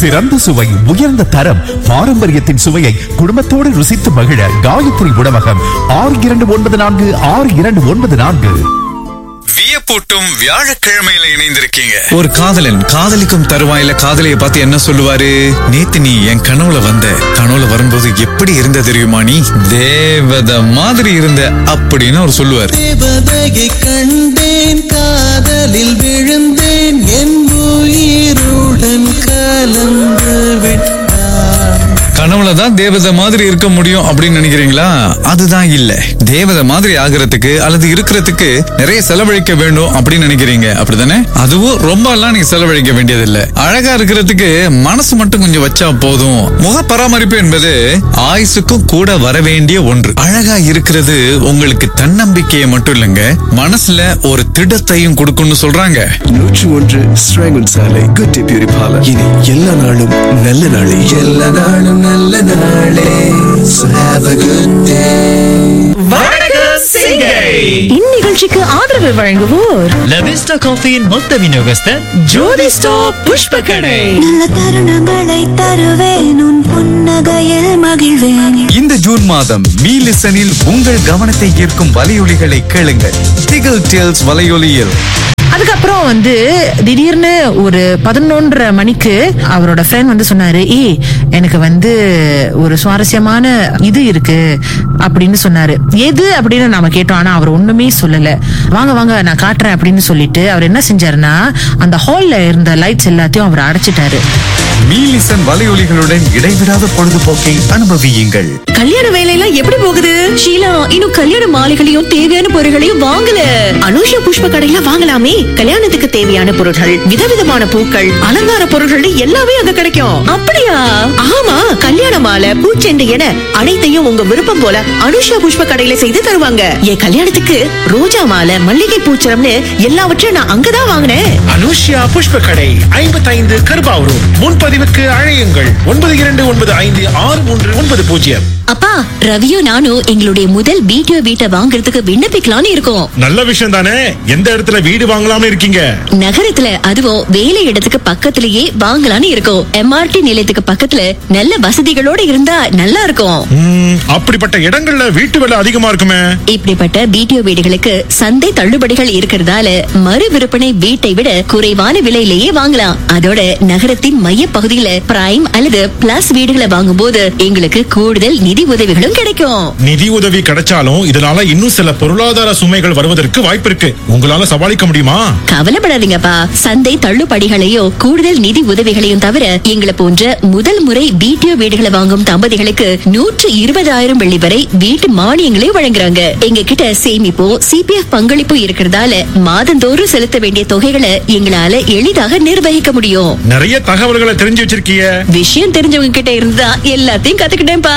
சிறந்த சுவை உயர்ந்த தரம் பாரம்பரியத்தின் சுவையை குடும்பத்தோடு ருசித்து மகிழ காயத்ரி உணவகம் ஆறு இரண்டு ஒன்பது நான்கு ஆறு இரண்டு ஒன்பது நான்கு வியப்பூட்டும் வியாழக்கிழமையில இணைந்திருக்கீங்க ஒரு காதலன் காதலிக்கும் தருவாயில காதலிய பார்த்து என்ன சொல்லுவாரு நேத்து நீ என் கனவுல வந்த கனவுல வரும்போது எப்படி இருந்த தெரியுமா நீ தேவத மாதிரி இருந்த அப்படின்னு அவர் சொல்லுவார் தேவதையை கண்டேன் காதலில் விழுந்தேன் என் உயிருடன் கலந்து விட்டான் கனவுல தான் தேவதை மாதிரி இருக்க முடியும் அப்படின்னு நினைக்கிறீங்களா அதுதான் இல்ல தேவதை மாதிரி ஆகிறதுக்கு அல்லது இருக்கிறதுக்கு நிறைய செலவழிக்க வேண்டும் அப்படின்னு நினைக்கிறீங்க அப்படிதானே அதுவும் ரொம்ப எல்லாம் நீங்க செலவழிக்க வேண்டியதில்லை அழகா இருக்கிறதுக்கு மனசு மட்டும் கொஞ்சம் வச்சா போதும் முக பராமரிப்பு என்பது ஆயுசுக்கும் கூட வர வேண்டிய ஒன்று அழகா இருக்கிறது உங்களுக்கு தன்னம்பிக்கையை மட்டும் இல்லைங்க மனசுல ஒரு திடத்தையும் கொடுக்கும்னு சொல்றாங்க நூற்று ஒன்று ஸ்ராங்கன் சாலை குட்டி பியூரி பார்லர் இனி எல்லா நாளும் நல்ல நாளே எல்லா நாளும் நல்ல நாளே So have a good இந்நிகழ்ச்சிக்கு ஆதரவு வழங்குவோர் லவிஸ்டா காஃபியின் மொத்த விநியோகஸ்தர் ஜோதி ஸ்டாப் புஷ்ப கடை நல்ல தருணங்களை தருவேன் உன் புன்னகையில் மகிழ்வேன் இந்த ஜூன் மாதம் மீ லிசனில் உங்கள் கவனத்தை ஈர்க்கும் வலையொலிகளை கேளுங்கள் டிகிள் டேல்ஸ் வலையொலியில் அதுக்கப்புறம் வந்து திடீர்னு ஒரு பதினொன்றரை மணிக்கு அவரோட ஃப்ரெண்ட் வந்து சொன்னாரு ஏய் எனக்கு வந்து ஒரு சுவாரஸ்யமான இது இருக்கு அப்படின்னு சொன்னாரு எது அப்படின்னு நாம கேட்டோம் ஆனா அவர் ஒண்ணுமே சொல்லல வாங்க வாங்க நான் காட்டுறேன் அப்படின்னு சொல்லிட்டு அவர் என்ன செஞ்சாருன்னா அந்த ஹால்ல இருந்த லைட்ஸ் எல்லாத்தையும் அவர் அடைச்சிட்டாரு மீ லிசன் வலையொலிகளுடன் இடைவிடாத பொழுதுபோக்கை அனுபவியுங்கள் கல்யாண வேலையெல்லாம் எப்படி போகுது ஷீலா இன்னும் கல்யாண மாலைகளையும் தேவையான பொருட்களையும் வாங்கல அனுஷா புஷ்ப கடையில வாங்கலாமே கல்யாணத்துக்கு தேவையான பொருட்கள் விதவிதமான பூக்கள் அலங்கார பொருட்கள் எல்லாமே அங்க கிடைக்கும் அப்படியா ஆமா கல்யாண மாலை பூச்செண்டு என அனைத்தையும் உங்க விருப்பம் போல அனுஷா புஷ்ப கடையில செய்து தருவாங்க என் கல்யாணத்துக்கு ரோஜா மாலை மல்லிகை பூச்சரம்னு எல்லாவற்றையும் நான் அங்கதான் வாங்கினேன் அனுஷ்யா புஷ்ப கடை ஐம்பத்தைந்து கருபாவூர் முன்பதிவுக்கு அழையுங்கள் ஒன்பது இரண்டு ஒன்பது ஐந்து ஆறு மூன்று ஒன்பது பூஜ்ஜியம் அப்பா ரவியும் நானும் எங்களுடைய முதல் வீட்டோ வீட்டை வாங்குறதுக்கு விண்ணப்பிக்கலாம்னு இருக்கோம் நல்ல விஷயம் தானே எந்த இடத்துல வீடு வாங்கலாம்னு இருக்கீங்க நகரத்துல அதுவும் வேலை இடத்துக்கு பக்கத்திலேயே வாங்கலாம்னு இருக்கோம் எம்ஆர்டி நிலையத்துக்கு பக்கத்துல நல்ல வசதிகளோட இருந்தா நல்லா இருக்கும் ம், அப்படிப்பட்ட இடங்கள்ல வீட்டு விலை அதிகமா இருக்குமே இப்படிப்பட்ட பிடிஓ வீடுகளுக்கு சந்தை தள்ளுபடிகள் இருக்கிறதால மறு விற்பனை வீட்டை விட குறைவான விலையிலேயே வாங்கலாம் அதோட நகரத்தின் மைய பகுதியில பிரைம் அல்லது பிளஸ் வீடுகளை வாங்கும்போது எங்களுக்கு கூடுதல் நிதி உதவிகளும் கிடைக்கும் நிதி உதவி கிடைச்சாலும் இதனால இன்னும் சில பொருளாதார சுமைகள் வருவதற்கு வாய்ப்பு இருக்கு உங்களால சமாளிக்க முடியுமா கவலைப்படாதீங்கப்பா சந்தை தள்ளுபடிகளையும் கூடுதல் நிதி உதவிகளையும் தவிர எங்களை போன்ற முதல் முறை பிடிஓ வீடுகளை வாங்கும் தம்பதிகளுக்கு நூற்று இருபதாயிரம் வெள்ளி வரை வீட்டு மானியங்களை வழங்குறாங்க எங்க கிட்ட சேமிப்பும் சிபிஎஃப் பங்களிப்பும் இருக்கிறதால மாதந்தோறும் செலுத்த வேண்டிய தொகைகளை எங்களால எளிதாக நிர்வகிக்க முடியும் நிறைய தகவல்களை தெரிஞ்சு வச்சிருக்கீங்க விஷயம் தெரிஞ்சவங்க கிட்ட இருந்தா எல்லாத்தையும் கத்துக்கிட்டேன்ப்பா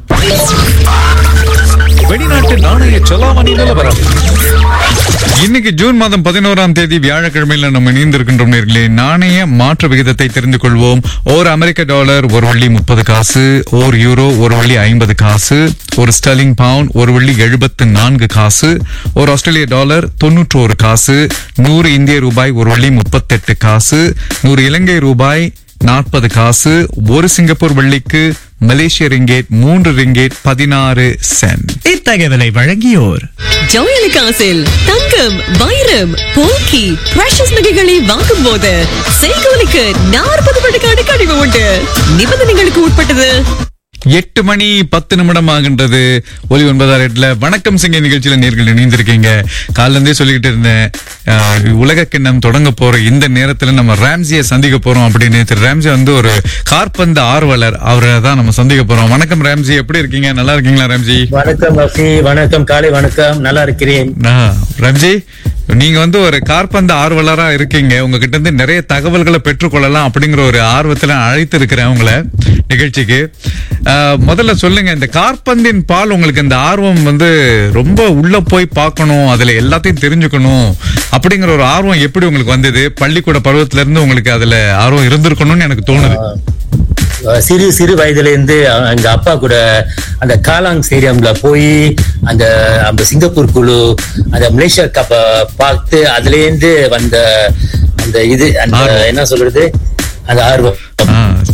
வெளிநாட்டு நாணய செலாவணி நிலவரம் இன்னைக்கு ஜூன் மாதம் பதினோராம் தேதி வியாழக்கிழமையில நம்ம இணைந்திருக்கின்றோம் நேர்களே நாணய மாற்று விகிதத்தை தெரிந்து கொள்வோம் ஒரு அமெரிக்க டாலர் ஒரு வள்ளி முப்பது காசு ஒரு யூரோ ஒரு வள்ளி ஐம்பது காசு ஒரு ஸ்டெர்லிங் பவுண்ட் ஒரு வள்ளி எழுபத்து நான்கு காசு ஒரு ஆஸ்திரேலிய டாலர் தொன்னூற்று ஒரு காசு நூறு இந்திய ரூபாய் ஒரு வள்ளி முப்பத்தெட்டு காசு நூறு இலங்கை ரூபாய் நாற்பது காசு ஒரு சிங்கப்பூர் வெள்ளிக்கு மலேசிய ரிங்கேட் மூன்று ரிங்கேட் பதினாறு சென்ட் இத்தகவலை வழங்கியோர் ஜோயலுக்காசில் தங்கம் வைரம் போக்கி பிரஷஸ் நகைகளை வாங்கும் போது செய்கோலிக்கு நாற்பது விழுக்காடு கழிவு உண்டு நிபந்தனைகளுக்கு உட்பட்டது எட்டு மணி பத்து நிமிடம் ஆகின்றது ஒலி ஒன்பதாறு எட்டுல வணக்கம் சிங்க நிகழ்ச்சியில நேர்கள் இணைந்திருக்கீங்க காலைல இருந்தே சொல்லிக்கிட்டு இருந்தேன் ஆஹ், உலக கிண்ணம் தொடங்க போற இந்த நேரத்துல நம்ம ராம்சியை சந்திக்க போறோம் அப்படின்னு திரு ராம்சி வந்து ஒரு கார்பந்து ஆர்வலர் அவரை தான் நம்ம சந்திக்க போறோம் வணக்கம் ராம்சி எப்படி இருக்கீங்க நல்லா இருக்கீங்களா ராம்சி வணக்கம் ரஃபி வணக்கம் காலை வணக்கம் நல்லா இருக்கிறேன் ஆஹ், ராம்ஜி நீங்க வந்து ஒரு கார்பந்து ஆர்வலரா இருக்கீங்க உங்ககிட்ட இருந்து நிறைய தகவல்களை பெற்றுக்கொள்ளலாம் அப்படிங்கிற ஒரு ஆர்வத்துல அழைத்து இருக்கிறேன் உங்களை நிகழ்ச்சிக்கு ஆஹ், முதல்ல சொல்லுங்க இந்த கார்பந்தின் பால் உங்களுக்கு இந்த ஆர்வம் வந்து ரொம்ப உள்ள போய் பார்க்கணும் அதுல எல்லாத்தையும் தெரிஞ்சுக்கணும் அப்படிங்கிற ஒரு ஆர்வம் எப்படி உங்களுக்கு வந்தது பள்ளிக்கூட பருவத்துல இருந்து உங்களுக்கு அதுல ஆர்வம் இருந்திருக்கணும்னு எனக்கு தோணுது அஹ் சிறு சிறு வயதுல இருந்து அ- எங்க அப்பா கூட அந்த காலாங் ஸ்டேடியம்ல போய் அந்த அந்த சிங்கப்பூர் குழு அந்த மலேசியா கப்ப பார்த்து அதுல இருந்து வந்த அந்த இது அந்த ஆர்வம். என்ன சொல்றது அந்த ஆர்வம் ஆஹ்,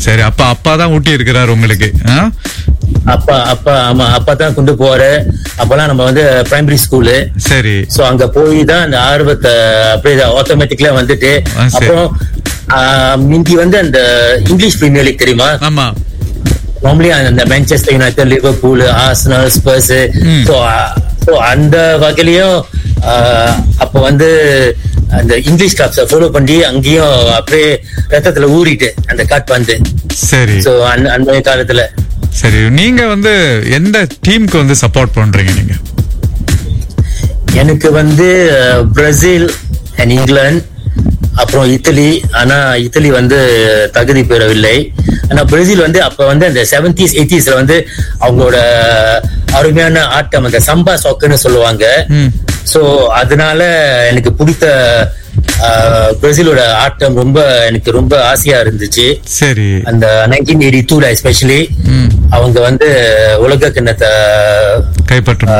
சரி அப்பா அப்பா தான் ஊட்டி இருக்கிறார் உங்களுக்கு ஆ? அப்பா அப்பா ஆமா அப்பா தான் கொண்டு போற அப்பெல்லாம் நம்ம வந்து பிரைமரி ஸ்கூலு சரி சோ அங்க போய் தான் அந்த ஆர்வத்தை அப்படியே ஆட்டோமேட்டிக்கலா வந்துட்டு ஆ, சரி. அப்புறம் ஆ, மிந்தி வந்து அந்த இங்கிலீஷ் பிரீமியர் லீக் தெரியுமா ஆமா நார்மலி அந்த Manchester United Liverpool Arsenal Spurs so so அந்த வகையிலையும் ஆஹ், அப்ப வந்து அந்த இங்கிலீஷ் கிளப்ஸை ஃபாலோ பண்ணி அங்கேயும் அப்படியே ரத்தத்துல ஊறிட்டு அந்த காட் வந்து சரி ஸோ அந்த அந்த காலத்துல சரி நீங்க வந்து எந்த டீமுக்கு வந்து சப்போர்ட் பண்றீங்க நீங்க எனக்கு வந்து அஹ், பிரேசில் அண்ட் இங்கிலாந்து அப்புறம் இத்தாலி ஆனா இத்தாலி வந்து தகுதி பெறவில்லை ஆனா பிரேசில் வந்து அப்ப வந்து அந்த செவன்டிஸ் எயிட்டிஸ்ல வந்து அவங்களோட அருமையான ஆட்டம் அந்த சம்பா சாக்குன்னு சொல்லுவாங்க சோ அதனால எனக்கு பிடித்த அஹ், பிரேசிலோட ஆட்டம் ரொம்ப எனக்கு ரொம்ப ஆசையா இருந்துச்சு சரி அந்த நைன்டீன் எயிட்டி டூல எஸ்பெஷலி அவங்க வந்து உலக கிண்ணத்தை கைப்பற்றும்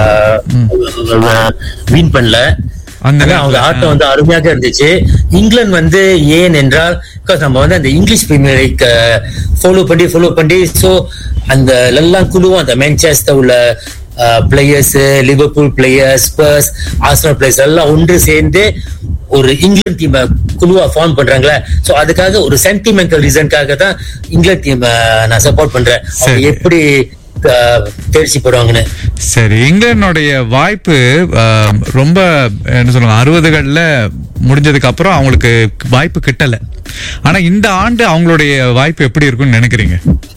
வின் பண்ணல அந்த ஆனா அவங்க நேரத்துல, ஆட்டம் வந்து அருமையாக இருந்துச்சு இங்கிலாந்து வந்து ஏன் என்றால் because நம்ம வந்து அந்த இங்கிலீஷ் பிரீமியர் லீக் ஃபாலோ பண்ணி ஃபாலோ பண்ணி ஸோ அந்த எல்லாம் குழுவும் அந்த மேன்செஸ்டர் உள்ள players Liverpool players Spurs Arsenal players எல்லாம் ஒன்று சேர்ந்து ஒரு இங்கிலாந்து டீம் குழுவா ஃபார்ம் பண்றாங்களே சோ அதுக்காக ஒரு சென்டிமெண்டல் ரீசனுக்காக தான் இங்கிலாந்து டீம் நான் சப்போர்ட் பண்றேன் அவங்க சரி. எப்படி அஹ், தேர்ச்சி பெறுவாங்கன்னு சரி இங்கிலாந்துடைய வாய்ப்பு ஆம், ரொம்ப என்ன சொல்லுவாங்க அறுபதுகள்ல முடிஞ்சதுக்கு அப்புறம் அவங்களுக்கு வாய்ப்பு கிட்டல ஆனா இந்த ஆண்டு அவங்களுடைய வாய்ப்பு எப்படி இருக்கும்னு நினைக்கிறீங்க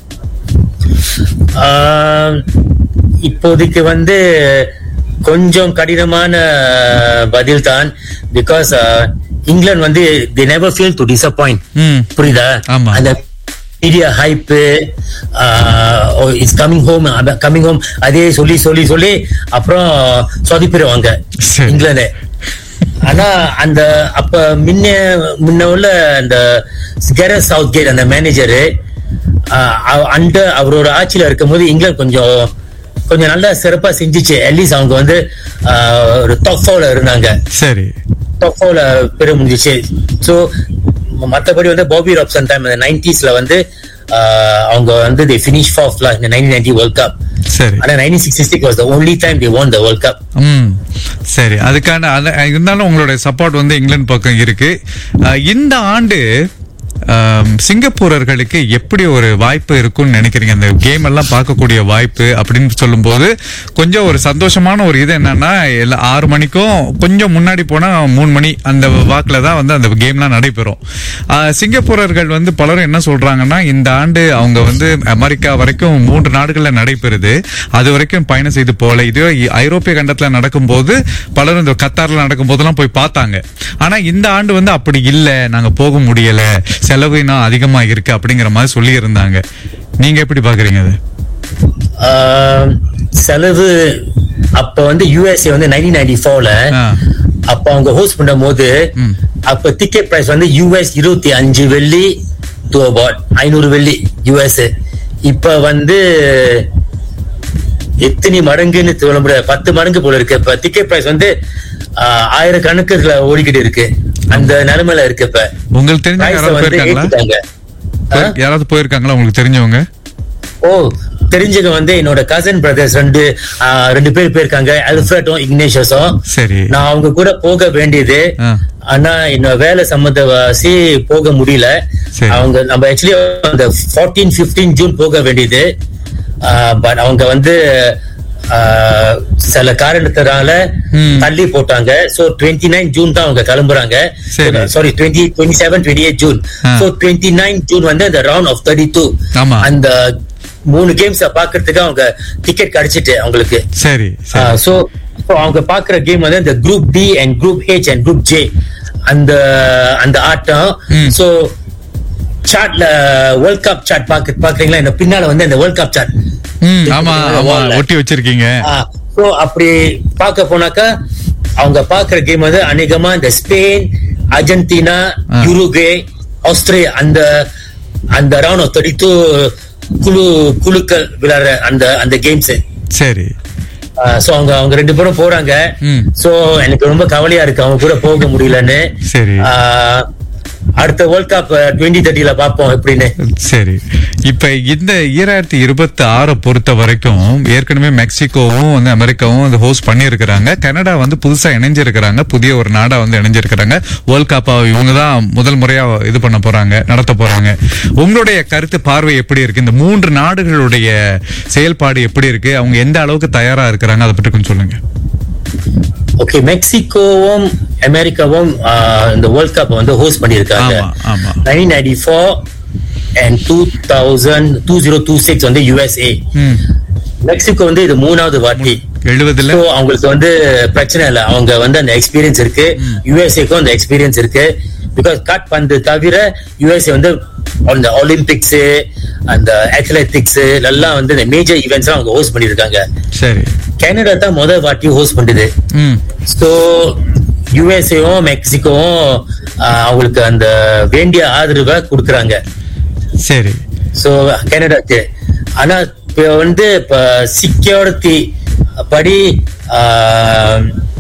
ஆஹ் இப்போதைக்கு வந்து கொஞ்சம் கடினமான பதில் தான் பிகாஸ் இங்கிலாந்து வந்து the never feel to disappoint hmm புரியுதா ஆமா. அந்த media hype it's coming home coming home அதே சொல்லி சொல்லி சொல்லி அப்புறம் சொதிப்பிடுவாங்க சரி. இங்கிலாந்து ஆனா அந்த அப்ப முன்ன முன்ன உள்ள அந்த கெரஸ் சவுத் கேட் அந்த மேனேஜரு அந்த அவரோட ஆட்சியில இருக்கும்போது இங்கிலாந்து கொஞ்சம் கொஞ்சம் நல்லா சிறப்பா செஞ்சுச்சு அட்லீஸ்ட் அவங்க வந்து ஆஹ், ஒரு டாப் ஃபோர்ல இருந்தாங்க சரி டாப் ஃபோர்ல பெற முடிஞ்சிச்சு ஸோ மற்றபடி வந்து பாபி ராப்சன் டைம் அந்த நைன்டிஸ்ல வந்து ஆஹ், அவங்க வந்து தி ஃபினிஷ் ஃபார்ஃப்ல இந்த நைன்டீன் நைன்டி வேர்ல்ட் கப் சரி ஆனா nineteen sixty six was the only time they won the World Cup hmm சரி அதுக்கான அது- இருந்தாலும் உங்களுடைய சப்போர்ட் வந்து இங்கிலாந்து பக்கம் இருக்கு அஹ், இந்த ஆண்டு ஆம், சிங்கப்பூரர்களுக்கு எப்படி ஒரு வாய்ப்பு இருக்கும்னு நினைக்கிறீங்க அந்த கேம் எல்லாம் பார்க்கக்கூடிய வாய்ப்பு அப்படின்னு சொல்லும்போது கொஞ்சம் ஒரு சந்தோஷமான ஒரு இது என்னன்னா எல்லா ஆறு மணிக்கும் கொஞ்சம் முன்னாடி போனா மூணு மணி அந்த வாக்குல தான் வந்து அந்த கேம்லாம் நடைபெறும் ஆஹ், சிங்கப்பூரர்கள் வந்து பலரும் என்ன சொல்றாங்கன்னா இந்த ஆண்டு அவங்க வந்து அமெரிக்கா வரைக்கும் மூன்று நாடுகள்ல நடைபெறுது அது வரைக்கும் பயணம் செய்து போல இது ஐரோப்பிய கண்டத்துல நடக்கும்போது பலரும் இந்த கத்தார்ல நடக்கும் போதெல்லாம் போய் பார்த்தாங்க ஆனா இந்த ஆண்டு வந்து அப்படி இல்ல நாங்க போக முடியல செலவு இன்னும் அதிகமா இருக்கு அப்படிங்கிற மாதிரி சொல்லி இருந்தாங்க நீங்க எப்படி பாக்குறீங்க அது ஆஹ் செலவு அப்ப வந்து யுஎஸ்ஏ வந்து நைன்டீன் நைன்டி ஃபோர்ல ஆ. அப்ப அவங்க ஹோஸ்ட் பண்ணும் போது அப்ப டிக்கெட் பிரைஸ் வந்து யூஎஸ் இருபத்தி அஞ்சு வெள்ளி டு அபவுட் ஐநூறு வெள்ளி யுஎஸ் இப்ப வந்து எத்தனை மடங்குன்னு சொல்ல முடியாது பத்து மடங்கு போல இருக்கு இப்ப டிக்கெட் பிரைஸ் வந்து ஆஹ், ஆயிரக்கணக்குல ஓடிக்கிட்டு இருக்கு அந்த நிலைமையில இருக்கு இப்ப உங்களுக்கு தெரிஞ்ச Price-அ யாராவது வந்து போயிருக்காங்களா ஏத்திட்டாங்க. போய்- யாராவது போயிருக்காங்களா உங்களுக்கு தெரிஞ்சவங்க ஓ தெரிஞ்சவங்க வந்து என்னோட கசன் பிரதர்ஸ் ரெண்டு ஆ, ரெண்டு பேர் போயிருக்காங்க அல்ஃபிரட்டும் இக்னேஷஸும் சரி நான் அவங்க கூட போக வேண்டியது ஆ. ஆனா என்னோட வேலை சம்பந்தவாசி போக முடியல சரி. அவங்க நம்ம ஆக்சுவலி அந்த ஃபோர்டீன் பிப்டீன் ஜூன் போக வேண்டியது பட் அவங்க வந்து ஆ, சில காரணத்தினால ம். தள்ளி போட்டாங்க சோ டுவெண்ட்டி நைன் ஜூன் தான் அவங்க கிளம்புறாங்க சரி. Sorry twenty twenty seven twenty eight June ah. So twenty nine June வந்து அந்த ரவுண்ட் ஆஃப் தேர்ட்டி டூ ஆமா. அந்த மூணு கேம்ஸ் பாக்குறதுக்கு அவங்க டிக்கெட் கிடைச்சிட்டு அவங்களுக்கு சரி சரி சோ அவங்க பாக்குற கேம் வந்து இந்த group D and group H and group J அந்த அந்த ஆட்டம் ம். சோ சார்ட்ல வேர்ல்ட் கப் சார்ட் பாக்க பாக்குறீங்களா இந்த பின்னால வந்து இந்த வேர்ல்ட் கப் சார்ட் ம் ஆமா ஆமா wall-ல. ஒட்டி வச்சிருக்கீங்க சோ அப்படி பார்க்க போனாக்கா அவங்க பாக்குற கேம் வந்து அநேகமா இந்த Spain Argentina ah. Uruguay Australia அந்த அந்த ரவுண்ட் ஆஃப் தேர்ட்டி டூ குழு குழுக்கள் விளையாடுற அந்த அந்த கேம்ஸ் சரி சோ அவங்க அவங்க ரெண்டு பேரும் போறாங்க ம். சோ எனக்கு ரொம்ப கவலையா இருக்கு அவங்க கூட போக முடியலன்னு சரி. அடுத்த வேர்ல்ட் கப் டுவெண்ட்டி தேர்ட்டில பார்ப்போம் எப்படின்னு சரி இப்ப இந்த ஈராயிரத்தி இருபத்தி ஆறை பொறுத்த வரைக்கும் ஏற்கனவே மெக்சிகோவும் வந்து அமெரிக்காவும் வந்து ஹோஸ்ட் பண்ணியிருக்கிறாங்க கனடா வந்து புதுசா இணைஞ்சிருக்கிறாங்க புதிய ஒரு நாடா வந்து இணைஞ்சிருக்கிறாங்க வேர்ல்ட் கப்பா இவங்க தான் முதல் முறையா இது பண்ண போறாங்க நடத்த போறாங்க உங்களுடைய கருத்து பார்வை எப்படி இருக்கு இந்த மூன்று நாடுகளுடைய செயல்பாடு எப்படி இருக்கு அவங்க எந்த அளவுக்கு தயாரா இருக்கிறாங்க அதை பற்றி கொஞ்சம் சொல்லுங்க ஓகே மெக்சிகோவும் அமெரிக்காவும் ஆஹ், இந்த வேர்ல்ட் கப் வந்து ஹோஸ்ட் பண்ணியிருக்காங்க ஆமா ஆமா nineteen ninety four and two thousand two zero two six வந்து யுஎஸ்ஏ ம் மெக்சிகோ வந்து இது மூணாவது வாட்டி எழுபதுல So, அவங்களுக்கு வந்து பிரச்சனை இல்லை அவங்க வந்து அந்த எக்ஸ்பீரியன்ஸ் இருக்கு யுஎஸ்ஏக்கும் அந்த எக்ஸ்பீரியன்ஸ் இருக்கு பிகாஸ் காட் பந்து தவிர யுஎஸ்ஏ வந்து அந்த ஒலிம்பிக்ஸ் அந்த அத்லெட்டிக்ஸ் எல்லாம் வந்து இந்த மேஜர் ஈவெண்ட்ஸ் அவங்க ஹோஸ்ட் பண்ணிருக்காங்க சரி கனடா தான் முதல் வாட்டி ஹோஸ்ட் பண்ணுது ம் ஸோ யுஎஸ்ஏவும் மெக்சிகோவும் ஆஹ், அவங்களுக்கு அந்த வேண்டிய ஆதரவை கொடுக்குறாங்க சரி ஸோ கனடாக்கு ஆனா இப்போ வந்து இப்போ செக்யூரிட்டி படி ஆஹ்,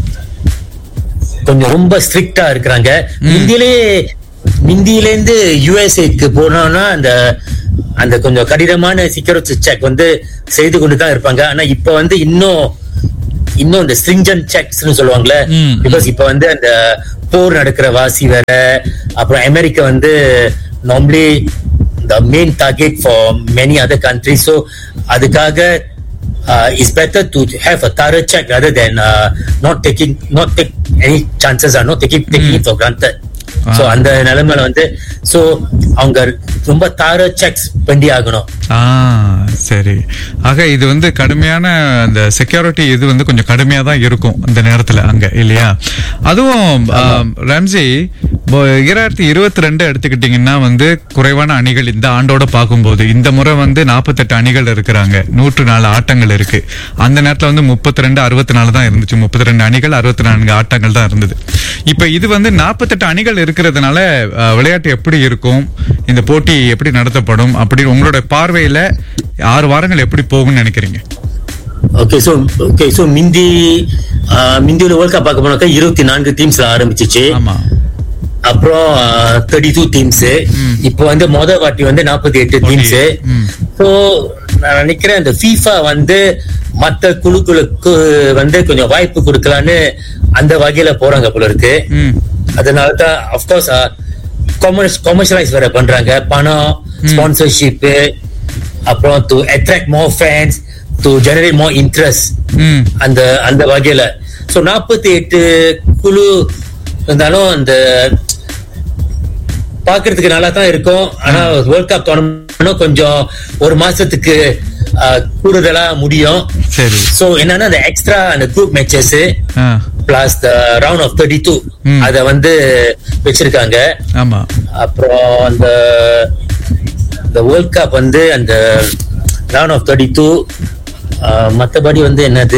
கொஞ்சம் ரொம்ப ஸ்ட்ரிக்டா இருக்கிறாங்க இந்தியிலே இந்தியிலேருந்து யுஎஸ்ஏக்கு போனோம்னா அந்த அந்த கொஞ்சம் கடினமான செக்யூரிட்டி செக் வந்து செய்து கொண்டு தான் இருப்பாங்க ஆனா இப்ப வந்து இன்னும் இன்னும் இந்த ஸ்ட்ரிஞ்சன் செக்ஸ்னு சொல்லுவாங்கல்ல ம். பிகாஸ் இப்ப வந்து அந்த போர் நடக்கிற வாசி வேற அப்புறம் அமெரிக்கா வந்து normally the main target for many other country so அதுக்காக uh, it's better to have a thorough check rather than uh, not taking not take any chances or not taking taking it for granted so அந்த நிலைமையில வந்து so அவங்க ரொம்ப தார sex பண்ணி ஆகணும் ஆ சரி ஆக இது வந்து கடுமையான அந்த செக்யூரிட்டி இது வந்து கொஞ்சம் கடுமையா தான் இருக்கும் அந்த நேரத்துல அங்க இல்லையா அதுவும் ஆம், ரம்ஜி இப்போ இரண்டாயிரத்தி இருபத்தி ரெண்டு எடுத்துக்கிட்டீங்கன்னா வந்து குறைவான அணிகள் இந்த ஆண்டோட பார்க்கும்போது இந்த முறை வந்து நாற்பத்தெட்டு அணிகள் இருக்கிறாங்க நூற்று நாலு ஆட்டங்கள் இருக்கு அந்த நேரத்துல வந்து முப்பத்தி ரெண்டு அறுபத்தி நாலு தான் இருந்துச்சு முப்பத்தி ரெண்டு அணிகள் அறுபத்தி நான்கு ஆட்டங்கள் தான் இருந்தது இப்ப இது வந்து நாற்பத்தெட்டு அணிகள் இருக்கிறதுனால அஹ், விளையாட்டு எப்படி இருக்கும் இந்த போட்டி எப்படி நடத்தப்படும் அப்படி உங்களோட பார்வையில ஆறு வாரங்கள் எப்படி போகும்னு நினைக்கிறீங்க ஓகே ஸோ ஓகே ஸோ மிந்தி ஆஹ், மிந்தியில வேர்ல்ட் கப் பார்க்க போனாக்கா இருபத்தி நான்கு டீம்ஸ்ல ஆரம்பிச்சிச்சு ஆமா அப்புறம் தேர்ட்டி டூ டீம்ஸ் இப்போ வந்து மொத வாட்டி வந்து நாற்பத்தி எட்டு டீம்ஸ் ஸோ நான் நினைக்கிறேன் இந்த ஃபீஃபா வந்து மத்த குழுக்களுக்கு வந்து கொஞ்சம் வாய்ப்பு கொடுக்கலான்னு அந்த வகையில போறாங்க போல இருக்கு ம் அதனால தான் அஃப்கோர்ஸ் காமர்ஸ் காமர்ஷியலைஸ் வேற பண்றாங்க பணம் ஸ்பான்சர்ஷிப் அப்புறம் to attract more fans to generate more interest hmm அந்த அந்த வகையில சோ நாற்பத்தி எட்டு குழு இருந்தாலும் அந்த பாக்குறதுக்கு நல்லா தான் இருக்கும் ஆனா வேர்ல்ட் கப் தொடங்கணும் கொஞ்சம் ஒரு மாசத்துக்கு ஆஹ், கூடுதலா முடியும் சரி சோ என்னன்னா அந்த எக்ஸ்ட்ரா அந்த group matches ah plus the round of thirty two hmm. அத வந்து வச்சிருக்காங்க ஆமா அப்புறம் அந்த இந்த வேர்ல்ட் கப் வந்து அந்த ரவுண்ட் ஆஃப் தேர்ட்டி டூ மத்தபடி வந்து என்னது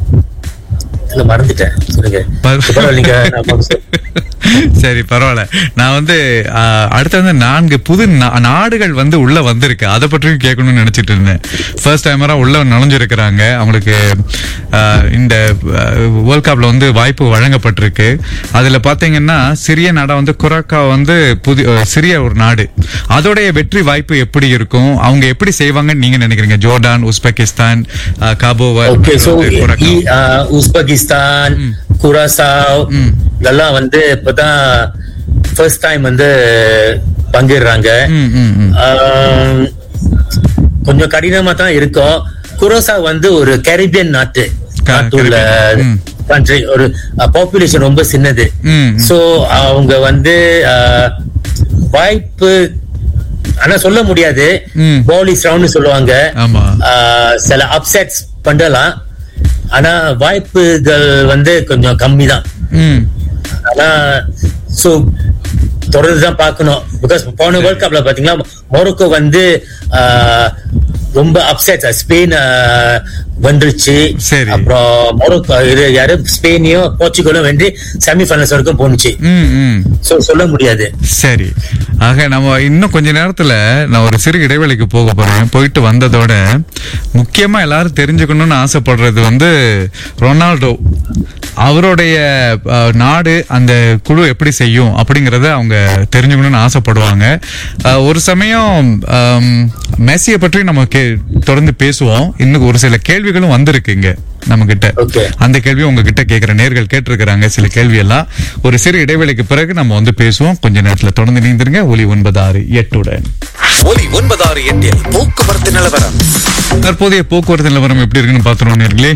இல்ல மறந்துட்டேன் சொல்லுங்க பரவாயில்ல, நீங்க நான் மறந்து- சரி பரவாயில்ல நான் வந்து ஆ, அடுத்து வந்து நான்கு புது நா- நாடுகள் வந்து உள்ள வந்திருக்கு அதை பற்றியும் கேட்கணும்னு நினைச்சிட்டு இருந்தேன் ஃபர்ஸ்ட் டைமரா உள்ள நுழைஞ்சிருக்கிறாங்க அவங்களுக்கு ஆ, இந்த வேர்ல்ட் கப்ல வந்து வாய்ப்பு வழங்கப்பட்டிருக்கு அதுல பாத்தீங்கன்னா சிறிய நாடா வந்து குரக்கா வந்து புது ஆ, சிறிய ஒரு நாடு அதோடைய வெற்றி வாய்ப்பு எப்படி இருக்கும் அவங்க எப்படி செய்வாங்கன்னு நீங்க நினைக்கிறீங்க Jordan Uzbekistan ah, Cabo Verde okay so Curacao. Uzbekistan Curacao இதெல்லாம் வந்து இப்பதான் ஃபர்ஸ்ட் டைம் வந்து பங்கிடுறாங்க ம், ம், ம். ஆம், கொஞ்சம் கடினமா தான் இருக்கும் குரோசா வந்து ஒரு கரிபியன் நாட்டு க- நாட்டுள்ள Caribbean. ம். கண்ட்ரி ஒரு பாப்புலேஷன் ரொம்ப சின்னது ம். சோ அவங்க வந்து ஆஹ், வாய்ப்பு ஆனா சொல்ல முடியாது ம். பாலிஸ் ரவுண்ட் சொல்லுவாங்க ஆமா. ஆஹ், சில அப்செட்ஸ் பண்ணலாம் ஆனா வாய்ப்புகள் வந்து கொஞ்சம் கம்மி தான் ம் ஆனா சோ தொடர்ந்து தான் பார்க்கணும் பிகாஸ் போன வேர்ல்ட் கப்ல பாத்தீங்கன்னா மொரோக்கோ வந்து ஆஹ், ரொம்ப அப்செட் ஸ்பெயின் வந்துருச்சு சரி. அப்புறம் மொரோக்கோ இது யாரு ஸ்பெயினையும் போர்ச்சுகலும் வென்று செமிஃபைனல்ஸ் வரைக்கும் போணுச்சு ம் ம் சோ சொல்ல முடியாது சரி ஆக நம்ம இன்னும் கொஞ்ச நேரத்துல நான் ஒரு சிறு இடைவெளிக்கு போக போறேன் போயிட்டு வந்ததோட முக்கியமா எல்லாரும் தெரிஞ்சுக்கணும்னு ஆசைப்படுறது வந்து ரொனால்டோ அவருடைய அஹ், நாடு அந்த குழு எப்படி செய்யும் அப்படிங்கறத அவங்க தெரிஞ்சுக்கணும்னு ஆசைப்படுவாங்க அஹ், ஒரு சமயம் ஆம், மெஸ்ஸியை பற்றி நம்ம கே- தொடர்ந்து பேசுவோம் இன்னும் ஒரு சில கேள்விகளும் வந்திருக்கு இங்க நம்ம கிட்ட அந்த கேள்வி உங்ககிட்ட கேக்குற நேர்கள் கேட்டிருக்கிறாங்க சில கேள்வி எல்லாம் ஒரு சிறு இடைவெளிக்கு பிறகு நம்ம வந்து பேசுவோம் கொஞ்ச நேரத்துல தொடர்ந்து நீந்திருங்க ஒலி ஒன்பது ஆறு எட்டுடன் ஒலி ஒன்பதாறு எட்டில் போக்குவரத்து நிலவரம் தற்போதைய போக்குவரத்து நிலவரம் எப்படி இருக்குன்னு பாத்துருவோம் நேர்களே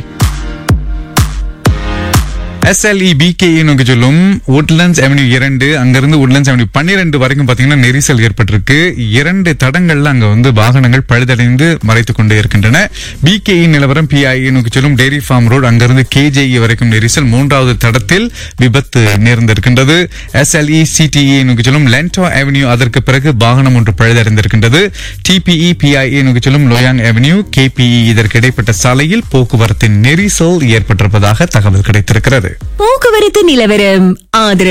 எஸ்எல்இ பிகேஇ நோக்கி சொல்லும் உட்லண்ட்ஸ் அவென்யூ இரண்டு அங்கிருந்து உட்லண்ட்ஸ் அவென்யூ பன்னிரெண்டு வரைக்கும் பாத்தீங்கன்னா நெரிசல் ஏற்பட்டிருக்கு இரண்டு தடங்கள்ல அங்க வந்து வாகனங்கள் பழுதடைந்து மறைத்துக் கொண்டே இருக்கின்றன பிகேஇ நிலவரம் பிஐஇ நோக்கி சொல்லும் டெய்ரி ஃபார்ம் ரோடு அங்கிருந்து கேஜேஇ வரைக்கும் நெரிசல் மூன்றாவது தடத்தில் விபத்து நேர்ந்திருக்கின்றது எஸ்எல்இ சிடிஇ நோக்கி சொல்லும் லென்டோ அவென்யூ அதற்கு பிறகு வாகனம் ஒன்று பழுதடைந்திருக்கின்றது டிபிஇ பிஐஇ நோக்கி சொல்லும் லோயாங் அவென்யூ கேபிஇ இதற்கு இடைப்பட்ட சாலையில் போக்குவரத்தின் நெரிசல் ஏற்பட்டிருப்பதாக தகவல் கிடைத்திருக்கிறது போக்குவரத்து நிலவரம் ஆதரவு